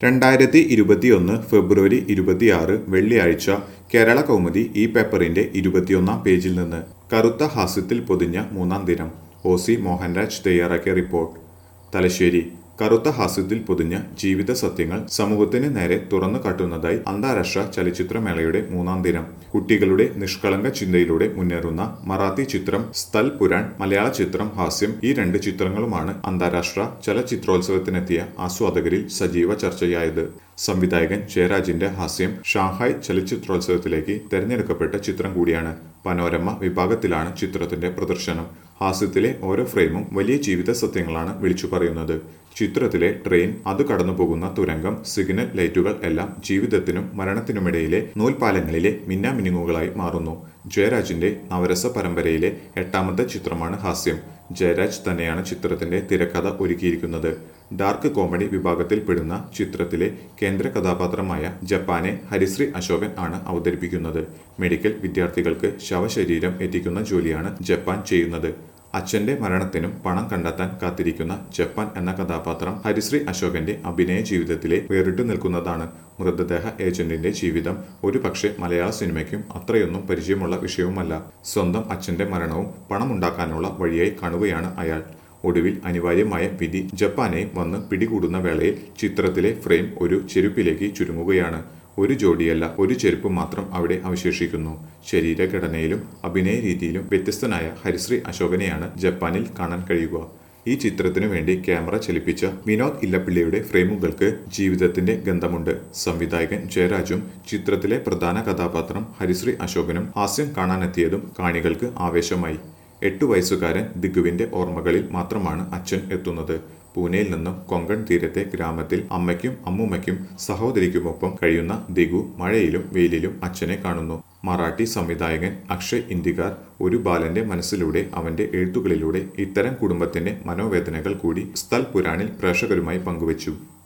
രണ്ടായിരത്തി ഇരുപത്തിയൊന്ന് ഫെബ്രുവരി ഇരുപത്തിയാറ് വെള്ളിയാഴ്ച കേരള കൗമുദി ഈ പേപ്പറിന്റെ ഇരുപത്തിയൊന്നാം പേജിൽ നിന്ന് കറുത്ത ഹാസ്യത്തിൽ പൊതിഞ്ഞ മൂന്നാം ദിനം ഒ സി മോഹൻരാജ് തയ്യാറാക്കിയ റിപ്പോർട്ട് തലശ്ശേരി കറുത്ത ഹാസ്യത്തിൽ പൊതിഞ്ഞ ജീവിത സത്യങ്ങൾ സമൂഹത്തിന് നേരെ തുറന്നു കാട്ടുന്നതായി അന്താരാഷ്ട്ര ചലച്ചിത്രമേളയുടെ മൂന്നാം ദിനം കുട്ടികളുടെ നിഷ്കളങ്ക ചിന്തയിലൂടെ മുന്നേറുന്ന മറാത്തി ചിത്രം സ്ഥൽ പുരാൺ മലയാള ചിത്രം ഹാസ്യം ഈ രണ്ട് ചിത്രങ്ങളുമാണ് അന്താരാഷ്ട്ര ചലച്ചിത്രോത്സവത്തിനെത്തിയ ആസ്വാദകരിൽ സജീവ ചർച്ചയായത് സംവിധായകൻ ജയരാജിന്റെ ഹാസ്യം ഷാങ്ഹായ് ചലച്ചിത്രോത്സവത്തിലേക്ക് തെരഞ്ഞെടുക്കപ്പെട്ട ചിത്രം കൂടിയാണ് പനോരമ വിഭാഗത്തിലാണ് ചിത്രത്തിന്റെ പ്രദർശനം ഹാസ്യത്തിലെ ഓരോ ഫ്രെയിമും വലിയ ജീവിത സത്യങ്ങളാണ് വിളിച്ചു പറയുന്നത് ചിത്രത്തിലെ ട്രെയിൻ അത് കടന്നുപോകുന്ന തുരങ്കം സിഗ്നൽ ലൈറ്റുകൾ എല്ലാം ജീവിതത്തിനും മരണത്തിനുമിടയിലെ നൂൽപാലങ്ങളിലെ മിന്നാമിനുങ്ങുകളായി മാറുന്നു ജയരാജിന്റെ നവരസ പരമ്പരയിലെ എട്ടാമത്തെ ചിത്രമാണ് ഹാസ്യം ജയരാജ് തന്നെയാണ് ചിത്രത്തിന്റെ തിരക്കഥ ഒരുക്കിയിരിക്കുന്നത് ഡാർക്ക് കോമഡി വിഭാഗത്തിൽപ്പെടുന്ന ചിത്രത്തിലെ കേന്ദ്ര കഥാപാത്രമായ ജപ്പാനെ ഹരിശ്രീ അശോകൻ ആണ് അവതരിപ്പിക്കുന്നത് മെഡിക്കൽ വിദ്യാർത്ഥികൾക്ക് ശവശരീരം എത്തിക്കുന്ന ജോലിയാണ് ജപ്പാൻ ചെയ്യുന്നത് അച്ഛന്റെ മരണത്തിനും പണം കണ്ടെത്താൻ കാത്തിരിക്കുന്ന ജപ്പാൻ എന്ന കഥാപാത്രം ഹരിശ്രീ അശോകന്റെ അഭിനയ ജീവിതത്തിലെ വേറിട്ടു നിൽക്കുന്നതാണ് മൃതദേഹ ഏജന്റിന്റെ ജീവിതം ഒരുപക്ഷെ മലയാള സിനിമയ്ക്കും അത്രയൊന്നും പരിചയമുള്ള വിഷയവുമല്ല സ്വന്തം അച്ഛന്റെ മരണവും പണമുണ്ടാക്കാനുള്ള വഴിയായി കാണുകയാണ് അയാൾ ഒടുവിൽ അനിവാര്യമായ വിധി ജപ്പാനെ വന്ന് പിടികൂടുന്ന വേളയിൽ ചിത്രത്തിലെ ഫ്രെയിം ഒരു ചെരുപ്പിലേക്ക് ചുരുങ്ങുകയാണ് ഒരു ജോഡിയല്ല ഒരു ചെരുപ്പ് മാത്രം അവിടെ അവശേഷിക്കുന്നു ശരീരഘടനയിലും അഭിനയ രീതിയിലും വ്യത്യസ്തനായ ഹരിശ്രീ അശോകനെയാണ് ജപ്പാനിൽ കാണാൻ കഴിയുക ഈ ചിത്രത്തിനു വേണ്ടി ക്യാമറ ചലിപ്പിച്ച വിനോദ് ഇല്ലപ്പിള്ളിയുടെ ഫ്രെയിമുകൾക്ക് ജീവിതത്തിന്റെ ഗന്ധമുണ്ട് സംവിധായകൻ ജയരാജും ചിത്രത്തിലെ പ്രധാന കഥാപാത്രം ഹരിശ്രീ അശോകനും ഹാസ്യം കാണാനെത്തിയതും കാണികൾക്ക് ആവേശമായി എട്ടു വയസ്സുകാരൻ ദിഗുവിന്റെ ഓർമ്മകളിൽ മാത്രമാണ് അച്ഛൻ എത്തുന്നത് പൂനെയിൽ നിന്നും കൊങ്കൺ തീരത്തെ ഗ്രാമത്തിൽ അമ്മയ്ക്കും അമ്മൂമ്മയ്ക്കും സഹോദരിക്കുമൊപ്പം കഴിയുന്ന ദിഗു മഴയിലും വെയിലിലും അച്ഛനെ കാണുന്നു മറാഠി സംവിധായകൻ അക്ഷയ് ഇന്ദികാർ ഒരു ബാലന്റെ മനസ്സിലൂടെ അവന്റെ എഴുത്തുകളിലൂടെ ഇത്തരം കുടുംബത്തിന്റെ മനോവേദനകൾ കൂടി സ്ഥൽ പുരാണിൽ പ്രേക്ഷകരുമായി പങ്കുവച്ചു